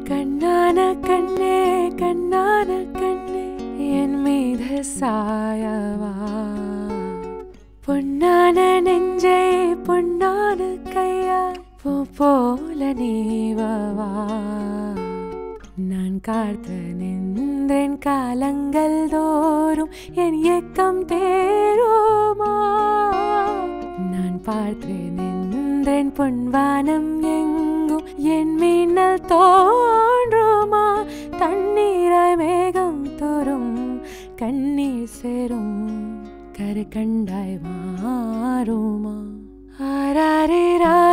கண்ணான கண்ணே கண்ணான கண்ணே என் மீது சாயவா பொன்னான நெஞ்சை பொன்னான கையால் பூ போல நீவவா நான் காத்து நின்றேன் காலங்கள் தோறும் என் ஏக்கம் தேருமா நான் பார்த்து நின்றேன் பொன்வானம் எங்கும் என் மின்னல் தோன்றுமா தண்ணீராய் மேகம் தோறும் கண்ணீர் சேரும் கரு கண்டாய் மாறுமா ஆராரிரா